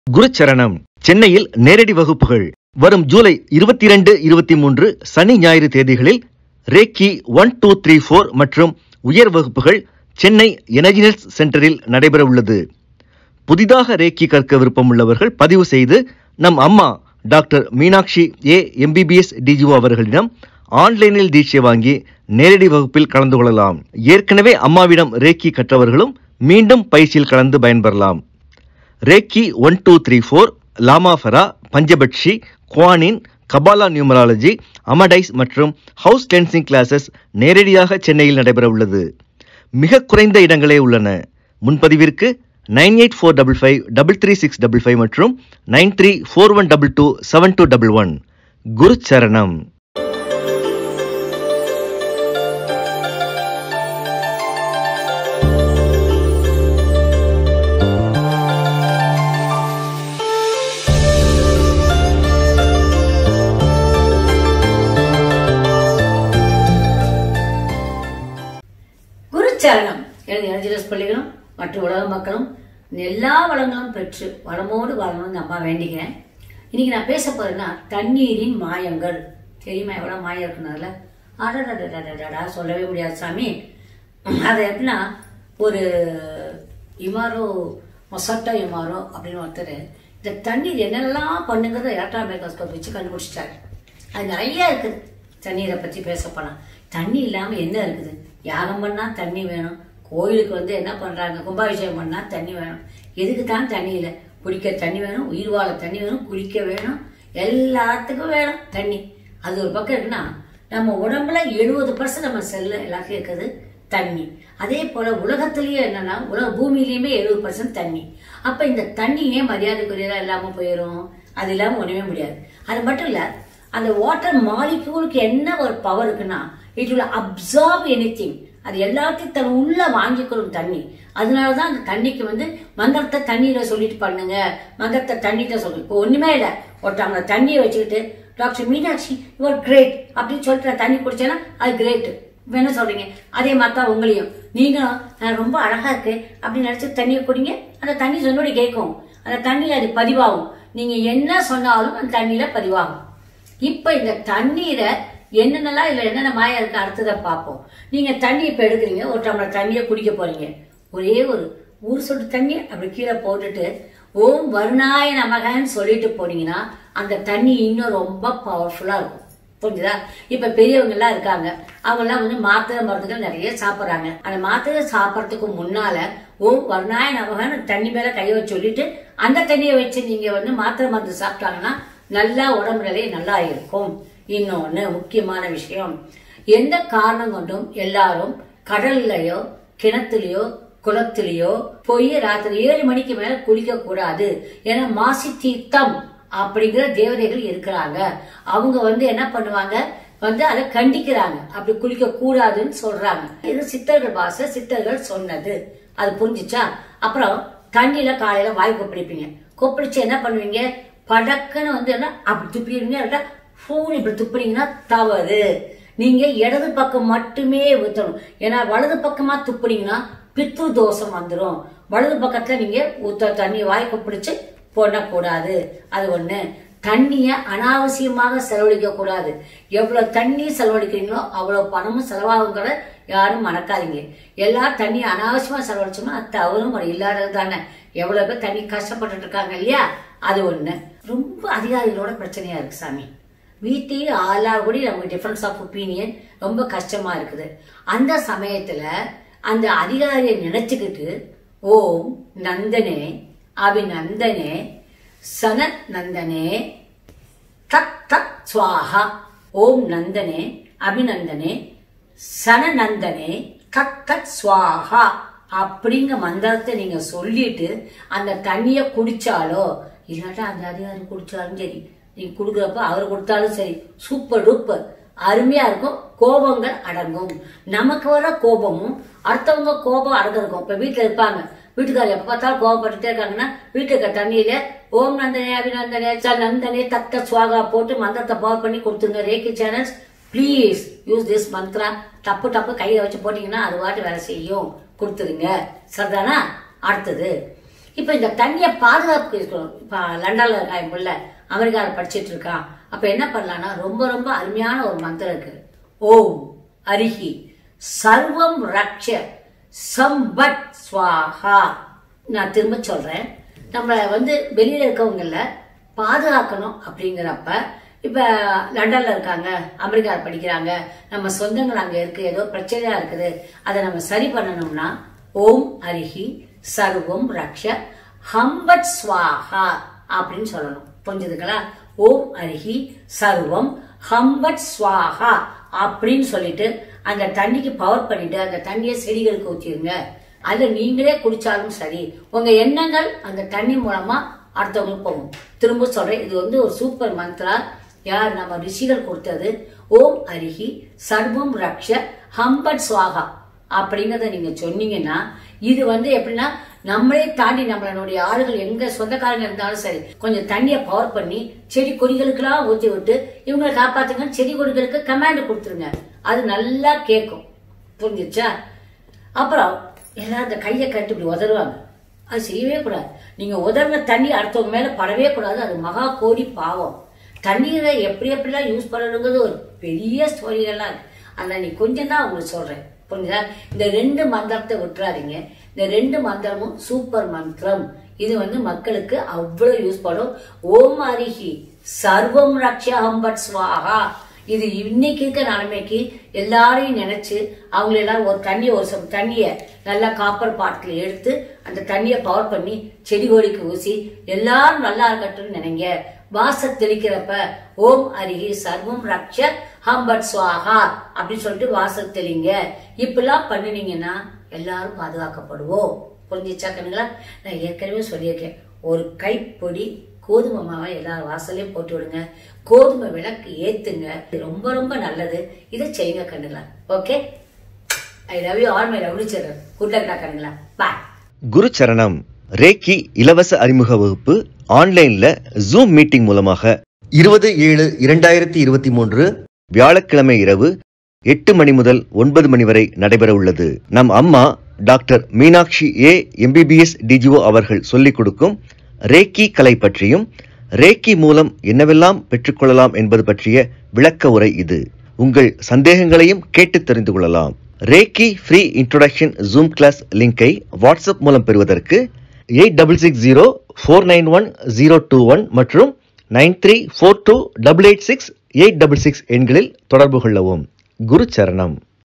குருச்சரணம் சென்னையில் நேரடி வகுப்புகள் வரும் ஜூலை இருபத்தி இரண்டு இருபத்தி மூன்று சனி ஞாயிறு தேதிகளில் reiki one two three four மற்றும் உயர் வகுப்புகள் சென்னை எனர்ஜினல்ஸ் சென்டரில் நடைபெற உள்ளது புதிதாக ரேக்கி கற்க விருப்பமுள்ளவர்கள் பதிவு செய்து நம் அம்மா doctor Meenakshi A MBBS DGO அவர்களிடம் ஆன்லைனில் தீட்சை வாங்கி நேரடி வகுப்பில் கலந்து கொள்ளலாம் ஏற்கனவே அம்மாவிடம் ரேக்கி கற்றவர்களும் மீண்டும் பயிற்சியில் கலந்து பயன்பெறலாம் reiki one two three four லாமாஃபரா பஞ்சபட்சி குவானின் கபாலா நியூமராலஜி அமடைஸ் மற்றும் ஹவுஸ் கிளென்சிங் கிளாஸஸ் நேரடியாக சென்னையில் நடைபெற உள்ளது மிக குறைந்த இடங்களே உள்ளன முன்பதிவிற்கு nine eight four double five double three six double five மற்றும் nine three four one double two seven two double one குரு சரணம் குருச்சரணம் எனது எனர்ஜிலஸ் பள்ளிகளும் மற்ற உலக மக்களும் எல்லா வளங்களும் பெற்று வளமோடு வாழணும்னு அம்மா வேண்டிக்கிறேன் இன்னைக்கு நான் பேச போறேன்னா தண்ணீரின் மாயங்கள் தெரியுமா எவ்வளவு மாயம் இருக்குன்னு அதுல அடடடடடடா சொல்லவே முடியாது சாமி அது எப்படின்னா ஒரு இமாரோ மொசட்டா இமாரோ அப்படின்னு ஒருத்தர் இந்த தண்ணீர் என்னெல்லாம் பண்ணுங்கிறத எலக்ட்ரான் மைக்ரோஸ்கோப் வச்சு கண்டுபிடிச்சிட்டாரு அது நிறைய இருக்குது தண்ணீரை பற்றி பேச போலாம் தண்ணி இல்லாமல் என்ன இருக்குது யாகம் பண்ணா தண்ணி வேணும் கோயிலுக்கு வந்து என்ன பண்றாங்க கும்பாபிஷேகம் பண்ணா தண்ணி வேணும் எதுக்கு தான் தண்ணி இல்லை குடிக்க தண்ணி வேணும் உயிர் வாழ தண்ணி வேணும் குளிக்க வேணும் எல்லாத்துக்கும் வேணும் தண்ணி அது ஒரு பக்கம் இருக்குன்னா நம்ம உடம்புல எழுபது பர்சன்ட் நம்ம செல்லு எல்லாத்தையும் இருக்குது தண்ணி அதே போல உலகத்திலேயே என்னன்னா உலக பூமியிலயுமே எழுபது பர்சன்ட் தண்ணி அப்ப இந்த தண்ணியே மரியாதைக்குரியதா இல்லாம போயிடும் அது இல்லாம ஒண்ணுமே முடியாது அது மட்டும் இல்ல அந்த வாட்டர் மாலிக்யூலுக்கு என்ன ஒரு பவர் இருக்குன்னா இட் will அப்சார்ப் எனி அது எல்லாத்தையும் தன் உள்ள வாங்கிக்கொள்ளும் தண்ணி அதனாலதான் அந்த தண்ணிக்கு வந்து மந்திரத்தை தண்ணீரை சொல்லிட்டு பண்ணுங்க மந்திரத்தை தண்ணிட்ட சொல்லு இப்போ ஒண்ணுமே இல்லை ஒருத்தவங்க தண்ணியை வச்சுக்கிட்டு டாக்டர் மீனாட்சி யுவர் கிரேட் அப்படின்னு சொல்லிட்டு நான் தண்ணி குடிச்சேன்னா அது கிரேட் என்ன சொல்றீங்க அதே மாதிரி தான் உங்களையும் நீங்களும் நான் ரொம்ப அழகா இருக்கு அப்படின்னு நினைச்சு தண்ணியை குடிங்க அந்த தண்ணி சொன்னோட கேட்கும் அந்த தண்ணியில அது பதிவாகும் நீங்க என்ன சொன்னாலும் அந்த தண்ணியில பதிவாகும் இப்ப இந்த தண்ணீரை என்னென்னலாம் இதுல என்னென்ன மாயம் இருக்கு அடுத்ததை பார்ப்போம் நீங்க தண்ணி இப்ப எடுக்கிறீங்க ஒரு டம்ளர் தண்ணியை குடிக்க போறீங்க ஒரே ஒரு ஊர் சொட்டு தண்ணி அப்படி கீழே போட்டுட்டு ஓம் வருணாய நமகன்னு சொல்லிட்டு போனீங்கன்னா அந்த தண்ணி இன்னும் ரொம்ப பவர்ஃபுல்லா இருக்கும் புரிஞ்சுதா இப்ப பெரியவங்க எல்லாம் இருக்காங்க அவங்க எல்லாம் வந்து மாத்திரை மருந்துகள் நிறைய சாப்பிடுறாங்க அந்த மாத்திரை சாப்பிடறதுக்கு முன்னால ஓம் வருணாய நமகன்னு தண்ணி மேல கையை வச்சு சொல்லிட்டு அந்த தண்ணியை வச்சு நீங்க வந்து மாத்திரை மருந்து சாப்பிட்டாங்கன்னா நல்லா உடம்பு நிலை நல்லா இருக்கும் இன்னொன்னு முக்கியமான விஷயம் எந்த காரணம் கொண்டும் எல்லாரும் கடல்லையோ கிணத்துலயோ குளத்திலேயோ போய் ராத்திரி ஏழு மணிக்கு மேல குளிக்க கூடாது ஏன்னா மாசி தீர்த்தம் அப்படிங்கிற தேவதைகள் இருக்கிறாங்க அவங்க வந்து என்ன பண்ணுவாங்க வந்து அதை கண்டிக்கிறாங்க அப்படி குளிக்க கூடாதுன்னு சொல்றாங்க இது சித்தர்கள் பாச சித்தர்கள் சொன்னது அது புரிஞ்சுச்சா அப்புறம் தண்ணியில காலையில வாய் கொப்பளிப்பீங்க கொப்பளிச்சு என்ன பண்ணுவீங்க படக்குன்னு வந்து என்ன அப்படி துப்பிடுவீங்க ஃபூன் இப்படி துப்புனீங்கன்னா தவறு நீங்க இடது பக்கம் மட்டுமே ஊத்தணும் ஏன்னா வலது பக்கமா துப்புனீங்கன்னா பித்ரு தோஷம் வந்துடும் வலது பக்கத்துல நீங்க ஊத்த தண்ணி வாய் கொப்பளிச்சு போடக்கூடாது அது ஒண்ணு தண்ணிய அனாவசியமாக செலவழிக்க கூடாது எவ்வளவு தண்ணி செலவழிக்கிறீங்களோ அவ்வளவு பணமும் செலவாகுங்கிற யாரும் மறக்காதீங்க எல்லா தண்ணி அனாவசியமா செலவழிச்சோம்னா அது தவறும் ஒரு இல்லாதது தானே எவ்வளவு பேர் தண்ணி கஷ்டப்பட்டுட்டு இருக்காங்க இல்லையா அது ஒண்ணு ரொம்ப அதிகாரிகளோட பிரச்சனையா இருக்கு சாமி வீட்டையும் ஆளா கூட நமக்கு டிஃபரன்ஸ் ஆஃப் ஒப்பீனியன் ரொம்ப கஷ்டமா இருக்குது அந்த சமயத்துல அந்த அதிகாரியை நினைச்சுக்கிட்டு ஓம் நந்தனே அபிநந்தனே சனத் நந்தனே தத் தத் சுவாஹா ஓம் நந்தனே அபிநந்தனே சனநந்தனே தத் தத் சுவாஹா அப்படிங்க மந்திரத்தை நீங்க சொல்லிட்டு அந்த தண்ணிய குடிச்சாலோ இல்லாட்டா அந்த அதிகாரி குடிச்சாலும் சரி நீங்க கொடுக்குறப்ப அவர் கொடுத்தாலும் சரி சூப்பர் டூப்பர் அருமையா இருக்கும் கோபங்கள் அடங்கும் நமக்கு வர கோபமும் அடுத்தவங்க கோபம் அடங்கிருக்கும் இப்ப வீட்டுல இருப்பாங்க வீட்டுக்காரர் எப்ப பார்த்தாலும் கோபப்பட்டுட்டே இருக்காங்கன்னா வீட்டுக்கு தண்ணியில ஓம் நந்தனே அபிநந்தனே ச நந்தனே தத்த சுவாகா போட்டு மந்திரத்தை பவர் பண்ணி கொடுத்துங்க reiki channels please use this mantra டப்பு டப்பு கையை வச்சு போட்டீங்கன்னா அது வாட்டு வேலை செய்யும் கொடுத்துருங்க சரிதானா அடுத்தது இப்போ இந்த தண்ணியை பாதுகாப்பு இருக்கணும் இப்போ லண்டன்ல இருக்கா என் பிள்ளை அமெரிக்காவில் படிச்சிட்டு இருக்கான் அப்ப என்ன பண்ணலாம்னா ரொம்ப ரொம்ப அருமையான ஒரு மந்திரம் இருக்கு ஓம் அரிஹி சர்வம் ரக்ஷ சம்பத் ஸ்வாஹா நான் திரும்ப சொல்றேன் நம்மள வந்து வெளியில இருக்கவங்கள பாதுகாக்கணும் அப்படிங்கிறப்ப இப்ப லண்டன்ல இருக்காங்க அமெரிக்காவில் படிக்கிறாங்க நம்ம சொந்தங்கள் அங்க இருக்கு ஏதோ பிரச்சனையா இருக்குது அதை நம்ம சரி பண்ணணும்னா ஓம் அரிஹி சர்வம் ரக்ஷ ஹம்பட் ஸ்வாஹா அப்படின்னு சொல்லணும் புரிஞ்சுதுங்களா ஓம் அரிஹி சர்வம் ஹம்பட் ஸ்வாஹா அப்படின்னு சொல்லிட்டு அந்த தண்ணிக்கு பவர் பண்ணிட்டு அந்த தண்ணியை செடிகளுக்கு ஊற்றிடுங்க அது நீங்களே குடிச்சாலும் சரி உங்க எண்ணங்கள் அந்த தண்ணி மூலமா அடுத்தவங்களுக்கு போகும் திரும்ப சொல்றேன் இது வந்து ஒரு சூப்பர் மந்த்ரா யார் நம்ம ரிஷிகள் கொடுத்தது ஓம் அரிஹி சர்வம் ரக்ஷ ஹம்பட் ஸ்வாகா அப்படிங்கறத நீங்க சொன்னீங்கன்னா இது வந்து எப்படின்னா நம்மளே தாண்டி நம்மளுடைய ஆளுகள் எங்க சொந்தக்காரங்க இருந்தாலும் சரி கொஞ்சம் தண்ணியை பவர் பண்ணி செடி கொடிகளுக்கெல்லாம் ஊத்தி விட்டு இவங்களை காப்பாத்துங்க செடி கொடிகளுக்கு கமாண்ட் கொடுத்துருங்க அது நல்லா கேட்கும் புரிஞ்சுச்சா அப்புறம் எல்லாரும் இந்த கையை கட்டி இப்படி உதறுவாங்க அது செய்யவே கூடாது நீங்க உதறின தண்ணி அடுத்தவங்க மேல படவே கூடாது அது மகா கோடி பாவம் தண்ணீரை எப்படி எப்படிலாம் யூஸ் பண்ணணுங்கிறது ஒரு பெரிய ஸ்டோரிகள்லாம் இருக்கு ஆனா நீ கொஞ்சம் தான் உங்களுக்கு சொல்றேன் புரிஞ்சுதா இந்த ரெண்டு மந்திரத்தை விட்டுறாதீங்க இந்த ரெண்டு மந்திரமும் சூப்பர் மந்திரம் இது வந்து மக்களுக்கு அவ்வளவு யூஸ் பண்ணும் ஓம் அரிஹி சர்வம் ரக்ஷா ஹம்பட் ஸ்வாஹா இது இன்னைக்கு இருக்க நிலைமைக்கு எல்லாரையும் நினைச்சு அவங்க எல்லாரும் ஒரு தண்ணியை ஒரு சம் தண்ணிய நல்லா காப்பர் பாட்டில் எடுத்து அந்த தண்ணியை பவர் பண்ணி செடி கொடிக்கு ஊசி எல்லாரும் நல்லா இருக்கட்டும்னு நினைங்க வாச தெளிக்கிறப்ப ஓம் அருகி சர்வம் ரக்ஷ ஹம்பட் ஸ்வாஹா அப்படின்னு சொல்லிட்டு வாச தெளிங்க இப்படிலாம் பண்ணினீங்கன்னா எல்லாரும் பாதுகாக்கப்படுவோம் புரிஞ்சிச்சா கண்ணுங்களா நான் ஏற்கனவே சொல்லியிருக்கேன் ஒரு கைப்பொடி கோதுமை மாவை எல்லாரும் வாசலையும் போட்டு விடுங்க கோதுமை விளக்கு ஏத்துங்க இது ரொம்ப ரொம்ப நல்லது இதை செய்யுங்க கண்ணுங்களா okay I love you all my lovely children good luck கண்ணுங்களா பாய் குரு சரணம் ரேக்கி இலவச அறிமுக வகுப்பு ஆன்லைன்ல ஜூம் மீட்டிங் மூலமாக இருபது ஏழு இரண்டாயிரத்தி இருபத்தி மூன்று வியாழக்கிழமை இரவு எட்டு மணி முதல் ஒன்பது மணி வரை நடைபெற உள்ளது நம் அம்மா doctor Meenakshi A MBBS DGO அவர்கள் சொல்லிக் கொடுக்கும் ரேக்கி கலை பற்றியும் ரேக்கி மூலம் என்னவெல்லாம் பெற்றுக்கொள்ளலாம் என்பது பற்றிய விளக்க உரை இது உங்கள் சந்தேகங்களையும் கேட்டு தெரிந்து கொள்ளலாம் reiki free introduction zoom class லிங்கை வாட்ஸ்அப் மூலம் பெறுவதற்கு eight double six zero four nine one zero two one மற்றும் nine three four two double eight six eight double six எண்களில் தொடர்பு கொள்ளவும் குரு சரணம்